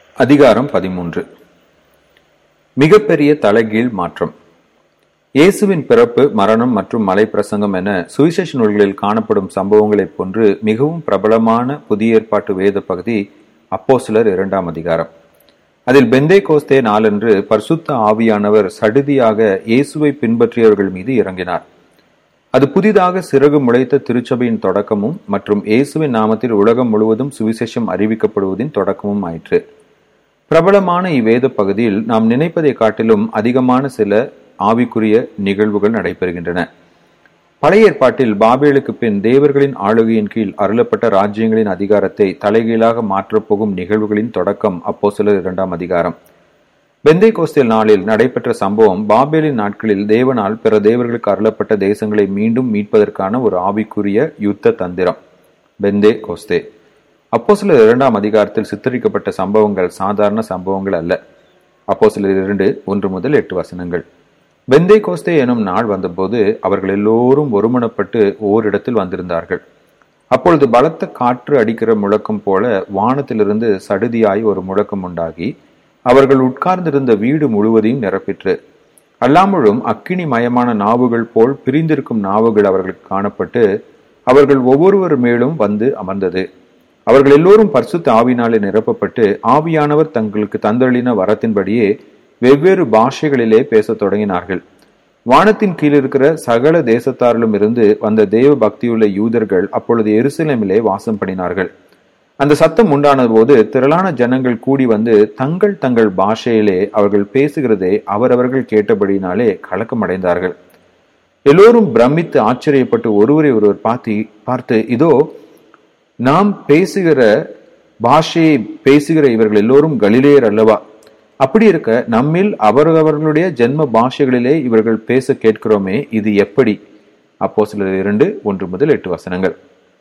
அதிகாரம் பதிமூன்று மிகப்பெரிய தலைகீழ் மாற்றம் இயேசுவின் பிறப்பு மரணம் மற்றும் மலை பிரசங்கம் என சுவிசேஷ நூல்களில் காணப்படும் சம்பவங்களைப் போன்று மிகவும் பிரபலமான புதிய ஏற்பாட்டு வேத பகுதி அப்போஸ்தலர் இரண்டாம் அதிகாரம் அதில் பெந்தே கோஸ்தே நாளன்று பரிசுத்த ஆவியானவர் சடுதியாக இயேசுவை பின்பற்றியவர்கள் மீது இறங்கினார் அது புதிதாக சிறகு முளைத்த திருச்சபையின் தொடக்கமும் மற்றும் இயேசுவின் நாமத்தில் உலகம் முழுவதும் சுவிசேஷம் அறிவிக்கப்படுவதின் தொடக்கமும் ஆயிற்று பிரபலமான இவ்வேத பகுதியில் நாம் நினைப்பதை காட்டிலும் அதிகமான சில ஆவிக்குரிய நிகழ்வுகள் நடைபெறுகின்றன பழைய ஏற்பாட்டில் பாபேலுக்கு பின் தேவர்களின் ஆளுகையின் கீழ் அருளப்பட்ட ராஜ்யங்களின் அதிகாரத்தை தலைகீழாக மாற்றப்போகும் நிகழ்வுகளின் தொடக்கம் அப்போ சிலர் இரண்டாம் அதிகாரம் பெந்தை கோஸ்தேல் நாளில் நடைபெற்ற சம்பவம் பாபேலின் நாட்களில் தேவனால் பிற தேவர்களுக்கு அருளப்பட்ட தேசங்களை மீண்டும் மீட்பதற்கான ஒரு ஆவிக்குரிய யுத்த தந்திரம் பெந்தே கோஸ்தே அப்போ சிலர் இரண்டாம் அதிகாரத்தில் சித்தரிக்கப்பட்ட சம்பவங்கள் சாதாரண சம்பவங்கள் அல்ல அப்போ சிலர் இரண்டு ஒன்று முதல் எட்டு வசனங்கள் பெந்தே கோஸ்தே எனும் நாள் வந்தபோது அவர்கள் எல்லோரும் ஒருமனப்பட்டு ஓரிடத்தில் வந்திருந்தார்கள் அப்பொழுது பலத்த காற்று அடிக்கிற முழக்கம் போல வானத்திலிருந்து சடுதியாய் ஒரு முழக்கம் உண்டாகி அவர்கள் உட்கார்ந்திருந்த வீடு முழுவதையும் நிரப்பிற்று அல்லாமலும் அக்கினி மயமான நாவுகள் போல் பிரிந்திருக்கும் நாவுகள் அவர்களுக்கு காணப்பட்டு அவர்கள் ஒவ்வொருவர் மேலும் வந்து அமர்ந்தது அவர்கள் எல்லோரும் பரிசுத்த ஆவினாலே நிரப்பப்பட்டு ஆவியானவர் தங்களுக்கு தந்தளின வரத்தின்படியே வெவ்வேறு பாஷைகளிலே பேசத் தொடங்கினார்கள் வானத்தின் கீழ் இருக்கிற சகல தேசத்தாரிலும் இருந்து வந்த தேவ பக்தியுள்ள யூதர்கள் அப்பொழுது எருசலேமிலே வாசம் பண்ணினார்கள் அந்த சத்தம் உண்டான போது திரளான ஜனங்கள் கூடி வந்து தங்கள் தங்கள் பாஷையிலே அவர்கள் பேசுகிறதை அவரவர்கள் கேட்டபடினாலே கலக்கம் அடைந்தார்கள் எல்லோரும் பிரமித்து ஆச்சரியப்பட்டு ஒருவரை ஒருவர் பார்த்து பார்த்து இதோ நாம் பேசுகிற பாஷையை பேசுகிற இவர்கள் எல்லோரும் கலிலேயர் அல்லவா அப்படி இருக்க நம்மில் அவரவர்களுடைய ஜென்ம பாஷைகளிலே இவர்கள் பேச கேட்கிறோமே இது எப்படி அப்போ சிலர் இரண்டு ஒன்று முதல் எட்டு வசனங்கள்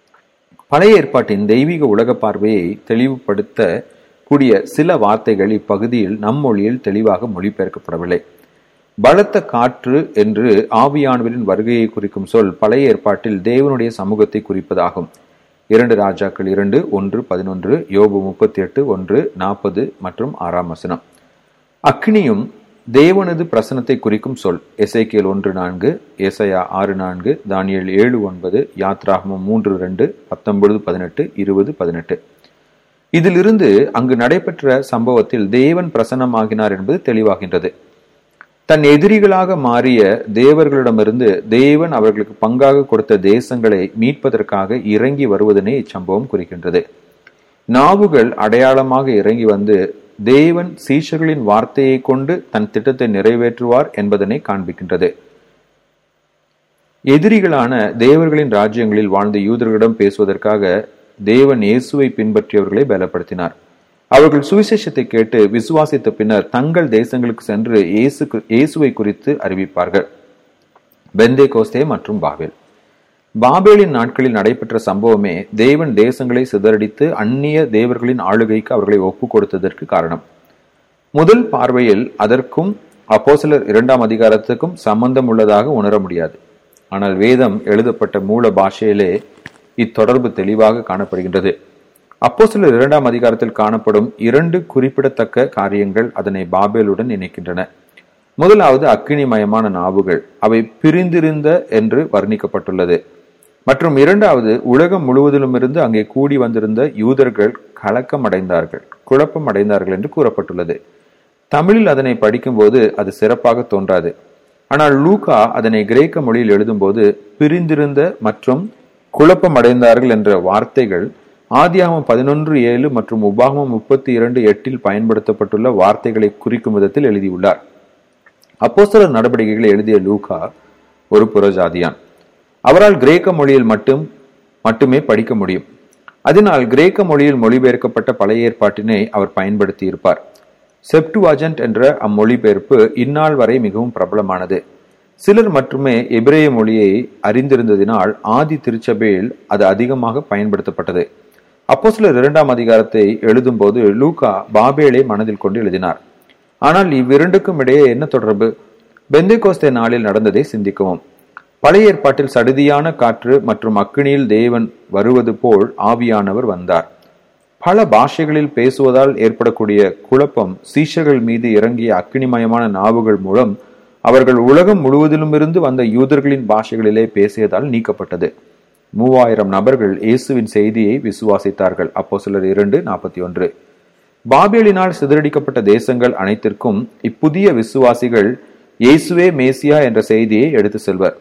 பழைய ஏற்பாட்டின் தெய்வீக உலக பார்வையை தெளிவுபடுத்த கூடிய சில வார்த்தைகள் இப்பகுதியில் நம் மொழியில் தெளிவாக மொழிபெயர்க்கப்படவில்லை பலத்த காற்று என்று ஆவியானவரின் வருகையை குறிக்கும் சொல் பழைய ஏற்பாட்டில் தேவனுடைய சமூகத்தை குறிப்பதாகும் இரண்டு ராஜாக்கள் இரண்டு ஒன்று பதினொன்று யோபு முப்பத்தி எட்டு ஒன்று நாற்பது மற்றும் ஆறாம் வசனம் அக்னியும் தேவனது பிரசனத்தை குறிக்கும் சொல் எசைக்கியல் ஒன்று நான்கு எசையா ஆறு நான்கு தானியல் ஏழு ஒன்பது யாத்ராகமம் மூன்று ரெண்டு பத்தொன்பது பதினெட்டு இருபது பதினெட்டு இதிலிருந்து அங்கு நடைபெற்ற சம்பவத்தில் தேவன் பிரசன்னமாகினார் என்பது தெளிவாகின்றது தன் எதிரிகளாக மாறிய தேவர்களிடமிருந்து தேவன் அவர்களுக்கு பங்காக கொடுத்த தேசங்களை மீட்பதற்காக இறங்கி வருவதனே இச்சம்பவம் குறிக்கின்றது நாவுகள் அடையாளமாக இறங்கி வந்து தேவன் சீஷர்களின் வார்த்தையை கொண்டு தன் திட்டத்தை நிறைவேற்றுவார் என்பதனை காண்பிக்கின்றது எதிரிகளான தேவர்களின் ராஜ்யங்களில் வாழ்ந்த யூதர்களிடம் பேசுவதற்காக தேவன் இயேசுவை பின்பற்றியவர்களை பலப்படுத்தினார் அவர்கள் சுவிசேஷத்தை கேட்டு விசுவாசித்த பின்னர் தங்கள் தேசங்களுக்கு சென்று இயேசு இயேசுவை குறித்து அறிவிப்பார்கள் பெந்தே கோஸ்தே மற்றும் பாபேல் பாபேலின் நாட்களில் நடைபெற்ற சம்பவமே தேவன் தேசங்களை சிதறடித்து அந்நிய தேவர்களின் ஆளுகைக்கு அவர்களை ஒப்பு கொடுத்ததற்கு காரணம் முதல் பார்வையில் அதற்கும் அப்போசலர் இரண்டாம் அதிகாரத்துக்கும் சம்பந்தம் உள்ளதாக உணர முடியாது ஆனால் வேதம் எழுதப்பட்ட மூல பாஷையிலே இத்தொடர்பு தெளிவாக காணப்படுகின்றது அப்போ சிலர் இரண்டாம் அதிகாரத்தில் காணப்படும் இரண்டு குறிப்பிடத்தக்க காரியங்கள் அதனை பாபேலுடன் இணைக்கின்றன முதலாவது அக்கினிமயமான நாவுகள் அவை பிரிந்திருந்த என்று வர்ணிக்கப்பட்டுள்ளது மற்றும் இரண்டாவது உலகம் முழுவதிலுமிருந்து அங்கே கூடி வந்திருந்த யூதர்கள் கலக்கம் அடைந்தார்கள் குழப்பம் அடைந்தார்கள் என்று கூறப்பட்டுள்ளது தமிழில் அதனை படிக்கும்போது அது சிறப்பாக தோன்றாது ஆனால் லூகா அதனை கிரேக்க மொழியில் எழுதும்போது பிரிந்திருந்த மற்றும் குழப்பம் அடைந்தார்கள் என்ற வார்த்தைகள் ஆதியாகமம் பதினொன்று ஏழு மற்றும் உபாகமம் முப்பத்தி இரண்டு எட்டில் பயன்படுத்தப்பட்டுள்ள வார்த்தைகளை குறிக்கும் விதத்தில் எழுதியுள்ளார் அப்போஸ்தலர் நடவடிக்கைகளை எழுதிய லூகா ஒரு புறஜாதியான் அவரால் கிரேக்க மொழியில் மட்டும் மட்டுமே படிக்க முடியும் அதனால் கிரேக்க மொழியில் மொழிபெயர்க்கப்பட்ட பழைய ஏற்பாட்டினை அவர் பயன்படுத்தி இருப்பார் செப்டுவாஜென்ட் என்ற அம்மொழிபெயர்ப்பு இந்நாள் வரை மிகவும் பிரபலமானது சிலர் மட்டுமே எபிரேய மொழியை அறிந்திருந்ததினால் ஆதி திருச்சபையில் அது அதிகமாக பயன்படுத்தப்பட்டது அப்போ சிலர் இரண்டாம் அதிகாரத்தை எழுதும்போது லூகா பாபேலை மனதில் கொண்டு எழுதினார் ஆனால் இவ்விரண்டுக்கும் இடையே என்ன தொடர்பு பெந்தை கோஸ்தே நாளில் நடந்ததை சிந்திக்கவும் பழைய ஏற்பாட்டில் சடுதியான காற்று மற்றும் அக்கினியில் தேவன் வருவது போல் ஆவியானவர் வந்தார் பல பாஷைகளில் பேசுவதால் ஏற்படக்கூடிய குழப்பம் சீஷர்கள் மீது இறங்கிய அக்கினிமயமான நாவுகள் மூலம் அவர்கள் உலகம் முழுவதிலுமிருந்து வந்த யூதர்களின் பாஷைகளிலே பேசியதால் நீக்கப்பட்டது மூவாயிரம் நபர்கள் இயேசுவின் செய்தியை விசுவாசித்தார்கள் அப்போ சிலர் இரண்டு நாற்பத்தி ஒன்று பாபியலினால் சிதறடிக்கப்பட்ட தேசங்கள் அனைத்திற்கும் இப்புதிய விசுவாசிகள் இயேசுவே மேசியா என்ற செய்தியை எடுத்து செல்வர்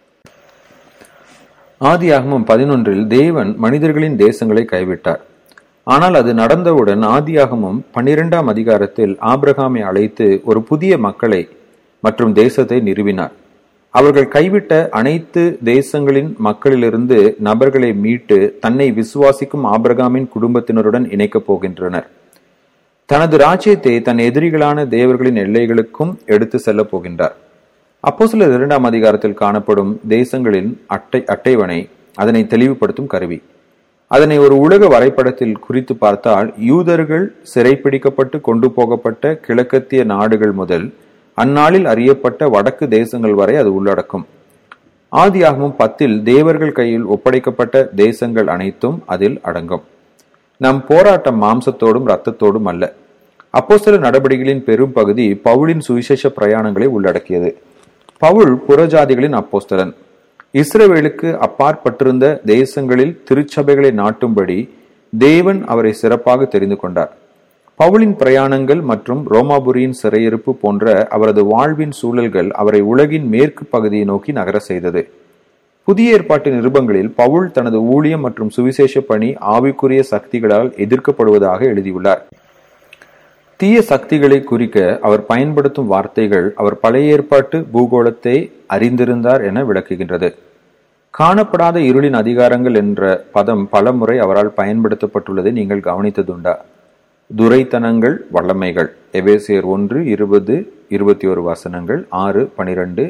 ஆதியாகமம் பதினொன்றில் தேவன் மனிதர்களின் தேசங்களை கைவிட்டார் ஆனால் அது நடந்தவுடன் ஆதியாகமம் பன்னிரெண்டாம் அதிகாரத்தில் ஆபிரகாமை அழைத்து ஒரு புதிய மக்களை மற்றும் தேசத்தை நிறுவினார் அவர்கள் கைவிட்ட அனைத்து தேசங்களின் மக்களிலிருந்து நபர்களை மீட்டு தன்னை விசுவாசிக்கும் ஆபிரகாமின் குடும்பத்தினருடன் இணைக்கப் போகின்றனர் தனது ராஜ்யத்தை தன் எதிரிகளான தேவர்களின் எல்லைகளுக்கும் எடுத்து செல்லப் போகின்றார் அப்போ சில இரண்டாம் அதிகாரத்தில் காணப்படும் தேசங்களின் அட்டை அட்டைவணை அதனை தெளிவுபடுத்தும் கருவி அதனை ஒரு உலக வரைபடத்தில் குறித்து பார்த்தால் யூதர்கள் சிறைப்பிடிக்கப்பட்டு கொண்டு போகப்பட்ட கிழக்கத்திய நாடுகள் முதல் அந்நாளில் அறியப்பட்ட வடக்கு தேசங்கள் வரை அது உள்ளடக்கும் ஆதியாகமும் பத்தில் தேவர்கள் கையில் ஒப்படைக்கப்பட்ட தேசங்கள் அனைத்தும் அதில் அடங்கும் நம் போராட்டம் மாம்சத்தோடும் இரத்தத்தோடும் அல்ல அப்போ சில நடவடிக்கைகளின் பெரும் பகுதி பவுலின் சுவிசேஷ பிரயாணங்களை உள்ளடக்கியது பவுல் புறஜாதிகளின் அப்போஸ்தலன் இஸ்ரவேலுக்கு அப்பாற்பட்டிருந்த தேசங்களில் திருச்சபைகளை நாட்டும்படி தேவன் அவரை சிறப்பாக தெரிந்து கொண்டார் பவுலின் பிரயாணங்கள் மற்றும் ரோமாபுரியின் சிறையிருப்பு போன்ற அவரது வாழ்வின் சூழல்கள் அவரை உலகின் மேற்கு பகுதியை நோக்கி நகர செய்தது புதிய ஏற்பாட்டு நிருபங்களில் பவுல் தனது ஊழியம் மற்றும் சுவிசேஷ பணி ஆவிக்குரிய சக்திகளால் எதிர்க்கப்படுவதாக எழுதியுள்ளார் தீய சக்திகளை குறிக்க அவர் பயன்படுத்தும் வார்த்தைகள் அவர் பழைய ஏற்பாட்டு பூகோளத்தை அறிந்திருந்தார் என விளக்குகின்றது காணப்படாத இருளின் அதிகாரங்கள் என்ற பதம் பலமுறை அவரால் பயன்படுத்தப்பட்டுள்ளதை நீங்கள் கவனித்ததுண்டா துரைத்தனங்கள் வல்லமைகள் எபேசியர் ஒன்று இருபது இருபத்தி ஒரு வசனங்கள் ஆறு பனிரெண்டு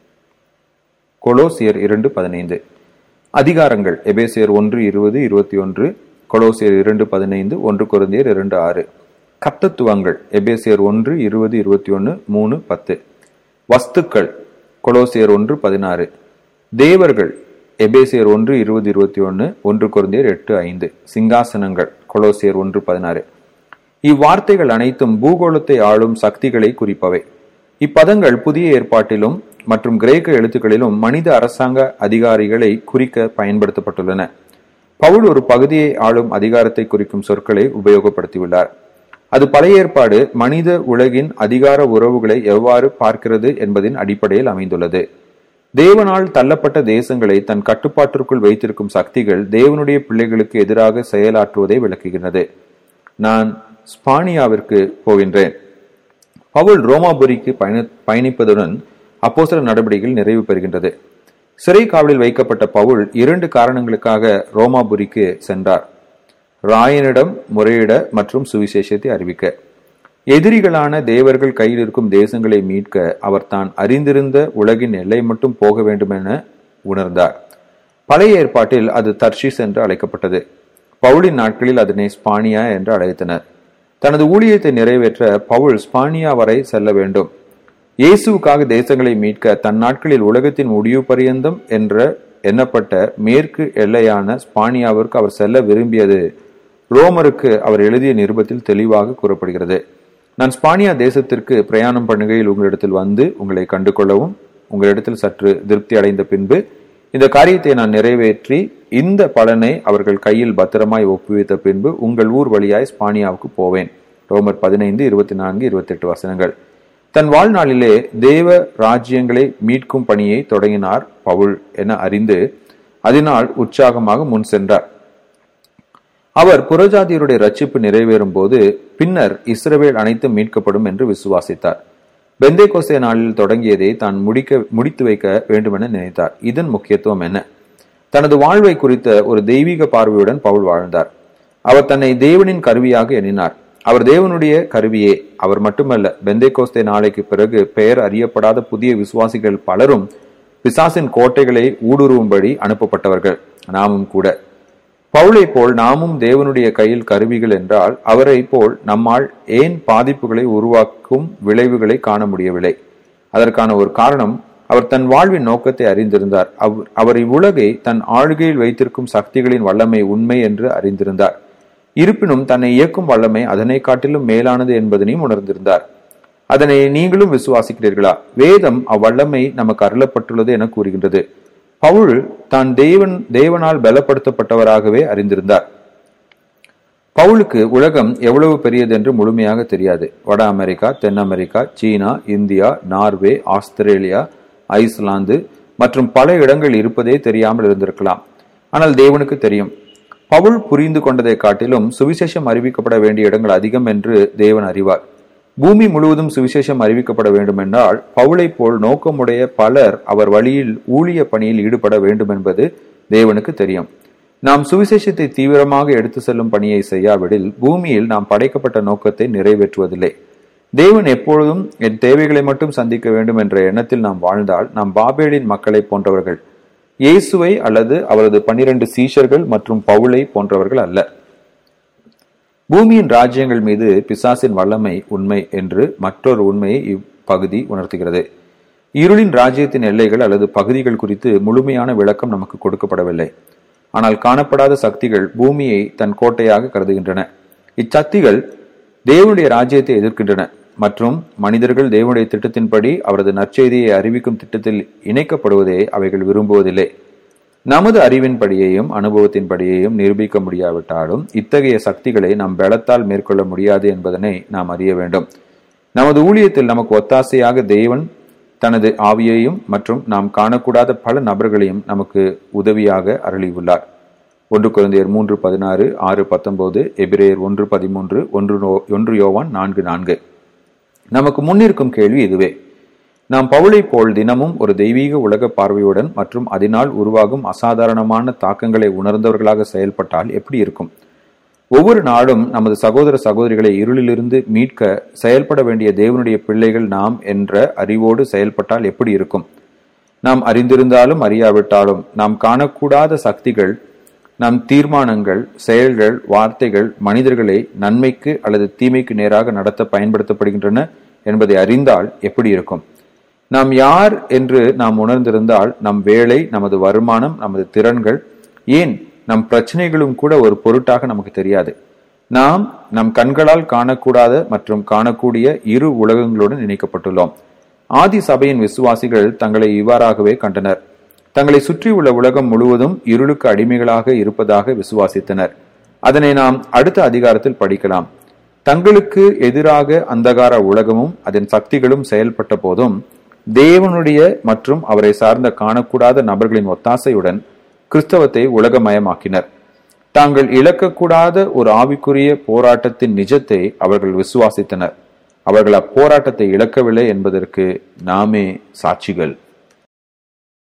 கொலோசியர் இரண்டு பதினைந்து அதிகாரங்கள் எபேசியர் ஒன்று இருபது இருபத்தி ஒன்று கொலோசியர் இரண்டு பதினைந்து ஒன்று குருந்தியர் இரண்டு ஆறு கத்தத்துவங்கள் எபேசியர் ஒன்று இருபது இருபத்தி ஒன்று மூணு பத்து வஸ்துக்கள் கொலோசியர் ஒன்று பதினாறு தேவர்கள் எபேசியர் ஒன்று இருபது இருபத்தி ஒன்று ஒன்று குருந்தியர் எட்டு ஐந்து சிங்காசனங்கள் கொலோசியர் ஒன்று பதினாறு இவ்வார்த்தைகள் அனைத்தும் பூகோளத்தை ஆளும் சக்திகளை குறிப்பவை இப்பதங்கள் புதிய ஏற்பாட்டிலும் மற்றும் கிரேக்க எழுத்துக்களிலும் மனித அரசாங்க அதிகாரிகளை குறிக்க பயன்படுத்தப்பட்டுள்ளன பவுல் ஒரு பகுதியை ஆளும் அதிகாரத்தை குறிக்கும் சொற்களை உபயோகப்படுத்தியுள்ளார் அது பழைய ஏற்பாடு மனித உலகின் அதிகார உறவுகளை எவ்வாறு பார்க்கிறது என்பதின் அடிப்படையில் அமைந்துள்ளது தேவனால் தள்ளப்பட்ட தேசங்களை தன் கட்டுப்பாட்டிற்குள் வைத்திருக்கும் சக்திகள் தேவனுடைய பிள்ளைகளுக்கு எதிராக செயலாற்றுவதை விளக்குகிறது நான் ஸ்பானியாவிற்கு போகின்றேன் பவுல் ரோமாபுரிக்கு பயண பயணிப்பதுடன் அப்போசர நடவடிக்கைகள் நிறைவு பெறுகின்றது சிறை காவலில் வைக்கப்பட்ட பவுல் இரண்டு காரணங்களுக்காக ரோமாபுரிக்கு சென்றார் ராயனிடம் முறையிட மற்றும் சுவிசேஷத்தை அறிவிக்க எதிரிகளான தேவர்கள் கையில் இருக்கும் தேசங்களை மீட்க அவர் தான் அறிந்திருந்த உலகின் எல்லை மட்டும் போக வேண்டும் என உணர்ந்தார் பழைய ஏற்பாட்டில் அது தர்ஷிஸ் என்று அழைக்கப்பட்டது பவுலின் நாட்களில் அதனை ஸ்பானியா என்று அழைத்தனர் தனது ஊழியத்தை நிறைவேற்ற பவுல் ஸ்பானியா வரை செல்ல வேண்டும் இயேசுவுக்காக தேசங்களை மீட்க தன் நாட்களில் உலகத்தின் முடிவு பரியந்தம் என்ற எண்ணப்பட்ட மேற்கு எல்லையான ஸ்பானியாவிற்கு அவர் செல்ல விரும்பியது ரோமருக்கு அவர் எழுதிய நிருபத்தில் தெளிவாக கூறப்படுகிறது நான் ஸ்பானியா தேசத்திற்கு பிரயாணம் பண்ணுகையில் உங்களிடத்தில் வந்து உங்களை கண்டு கொள்ளவும் உங்களிடத்தில் சற்று திருப்தி அடைந்த பின்பு இந்த காரியத்தை நான் நிறைவேற்றி இந்த பலனை அவர்கள் கையில் பத்திரமாய் ஒப்புவித்த பின்பு உங்கள் ஊர் வழியாய் ஸ்பானியாவுக்கு போவேன் ரோமர் பதினைந்து இருபத்தி நான்கு இருபத்தி எட்டு வசனங்கள் தன் வாழ்நாளிலே தேவ ராஜ்யங்களை மீட்கும் பணியை தொடங்கினார் பவுல் என அறிந்து அதனால் உற்சாகமாக முன் சென்றார் அவர் புறஜாதியருடைய ரட்சிப்பு நிறைவேறும் போது பின்னர் இஸ்ரவேல் அனைத்தும் மீட்கப்படும் என்று விசுவாசித்தார் பெந்தே கோசே நாளில் தொடங்கியதை தான் முடிக்க முடித்து வைக்க வேண்டுமென நினைத்தார் இதன் முக்கியத்துவம் என்ன தனது வாழ்வை குறித்த ஒரு தெய்வீக பார்வையுடன் பவுல் வாழ்ந்தார் அவர் தன்னை தேவனின் கருவியாக எண்ணினார் அவர் தேவனுடைய கருவியே அவர் மட்டுமல்ல பெந்தே கோஸ்தே நாளைக்கு பிறகு பெயர் அறியப்படாத புதிய விசுவாசிகள் பலரும் பிசாசின் கோட்டைகளை ஊடுருவும்படி அனுப்பப்பட்டவர்கள் நாமும் கூட பவுலை போல் நாமும் தேவனுடைய கையில் கருவிகள் என்றால் அவரை போல் நம்மால் ஏன் பாதிப்புகளை உருவாக்கும் விளைவுகளை காண முடியவில்லை அதற்கான ஒரு காரணம் அவர் தன் வாழ்வின் நோக்கத்தை அறிந்திருந்தார் அவர் இவ்வுலகை தன் ஆளுகையில் வைத்திருக்கும் சக்திகளின் வல்லமை உண்மை என்று அறிந்திருந்தார் இருப்பினும் தன்னை இயக்கும் வல்லமை அதனை காட்டிலும் மேலானது என்பதனையும் உணர்ந்திருந்தார் அதனை நீங்களும் விசுவாசிக்கிறீர்களா வேதம் அவ்வல்லமை நமக்கு அருளப்பட்டுள்ளது என கூறுகின்றது பவுல் தான் தேவன் தேவனால் பலப்படுத்தப்பட்டவராகவே அறிந்திருந்தார் பவுலுக்கு உலகம் எவ்வளவு பெரியது என்று முழுமையாக தெரியாது வட அமெரிக்கா தென் அமெரிக்கா சீனா இந்தியா நார்வே ஆஸ்திரேலியா ஐஸ்லாந்து மற்றும் பல இடங்கள் இருப்பதே தெரியாமல் இருந்திருக்கலாம் ஆனால் தேவனுக்கு தெரியும் பவுல் புரிந்து கொண்டதை காட்டிலும் சுவிசேஷம் அறிவிக்கப்பட வேண்டிய இடங்கள் அதிகம் என்று தேவன் அறிவார் பூமி முழுவதும் சுவிசேஷம் அறிவிக்கப்பட வேண்டும் என்றால் பவுலை போல் நோக்கமுடைய பலர் அவர் வழியில் ஊழிய பணியில் ஈடுபட வேண்டும் என்பது தேவனுக்கு தெரியும் நாம் சுவிசேஷத்தை தீவிரமாக எடுத்து செல்லும் பணியை செய்யாவிடில் பூமியில் நாம் படைக்கப்பட்ட நோக்கத்தை நிறைவேற்றுவதில்லை தேவன் எப்பொழுதும் என் தேவைகளை மட்டும் சந்திக்க வேண்டும் என்ற எண்ணத்தில் நாம் வாழ்ந்தால் நாம் பாபேலின் மக்களை போன்றவர்கள் இயேசுவை அல்லது அவரது பன்னிரண்டு சீஷர்கள் மற்றும் பவுலை போன்றவர்கள் அல்ல பூமியின் ராஜ்யங்கள் மீது பிசாசின் வல்லமை உண்மை என்று மற்றொரு உண்மையை இப்பகுதி உணர்த்துகிறது இருளின் ராஜ்யத்தின் எல்லைகள் அல்லது பகுதிகள் குறித்து முழுமையான விளக்கம் நமக்கு கொடுக்கப்படவில்லை ஆனால் காணப்படாத சக்திகள் பூமியை தன் கோட்டையாக கருதுகின்றன இச்சக்திகள் தேவனுடைய ராஜ்யத்தை எதிர்க்கின்றன மற்றும் மனிதர்கள் தேவனுடைய திட்டத்தின்படி அவரது நற்செய்தியை அறிவிக்கும் திட்டத்தில் இணைக்கப்படுவதை அவைகள் விரும்புவதில்லை நமது அறிவின்படியையும் அனுபவத்தின்படியையும் நிரூபிக்க முடியாவிட்டாலும் இத்தகைய சக்திகளை நாம் பலத்தால் மேற்கொள்ள முடியாது என்பதனை நாம் அறிய வேண்டும் நமது ஊழியத்தில் நமக்கு ஒத்தாசையாக தேவன் தனது ஆவியையும் மற்றும் நாம் காணக்கூடாத பல நபர்களையும் நமக்கு உதவியாக அருளியுள்ளார் ஒன்று குழந்தையர் மூன்று பதினாறு ஆறு பத்தொன்பது எபிரேயர் ஒன்று பதிமூன்று ஒன்று நோ ஒன்று யோவான் நான்கு நான்கு நமக்கு முன்னிருக்கும் கேள்வி இதுவே நாம் பவுளை போல் தினமும் ஒரு தெய்வீக உலக பார்வையுடன் மற்றும் அதனால் உருவாகும் அசாதாரணமான தாக்கங்களை உணர்ந்தவர்களாக செயல்பட்டால் எப்படி இருக்கும் ஒவ்வொரு நாளும் நமது சகோதர சகோதரிகளை இருளிலிருந்து மீட்க செயல்பட வேண்டிய தேவனுடைய பிள்ளைகள் நாம் என்ற அறிவோடு செயல்பட்டால் எப்படி இருக்கும் நாம் அறிந்திருந்தாலும் அறியாவிட்டாலும் நாம் காணக்கூடாத சக்திகள் நம் தீர்மானங்கள் செயல்கள் வார்த்தைகள் மனிதர்களை நன்மைக்கு அல்லது தீமைக்கு நேராக நடத்த பயன்படுத்தப்படுகின்றன என்பதை அறிந்தால் எப்படி இருக்கும் நாம் யார் என்று நாம் உணர்ந்திருந்தால் நம் வேலை நமது வருமானம் நமது திறன்கள் ஏன் நம் பிரச்சனைகளும் கூட ஒரு பொருட்டாக நமக்கு தெரியாது நாம் நம் கண்களால் காணக்கூடாத மற்றும் காணக்கூடிய இரு உலகங்களுடன் இணைக்கப்பட்டுள்ளோம் ஆதி சபையின் விசுவாசிகள் தங்களை இவ்வாறாகவே கண்டனர் தங்களை சுற்றியுள்ள உலகம் முழுவதும் இருளுக்கு அடிமைகளாக இருப்பதாக விசுவாசித்தனர் அதனை நாம் அடுத்த அதிகாரத்தில் படிக்கலாம் தங்களுக்கு எதிராக அந்தகார உலகமும் அதன் சக்திகளும் செயல்பட்ட போதும் தேவனுடைய மற்றும் அவரை சார்ந்த காணக்கூடாத நபர்களின் ஒத்தாசையுடன் கிறிஸ்தவத்தை உலகமயமாக்கினர் தாங்கள் இழக்கக்கூடாத ஒரு ஆவிக்குரிய போராட்டத்தின் நிஜத்தை அவர்கள் விசுவாசித்தனர் அவர்கள் அப்போராட்டத்தை இழக்கவில்லை என்பதற்கு நாமே சாட்சிகள்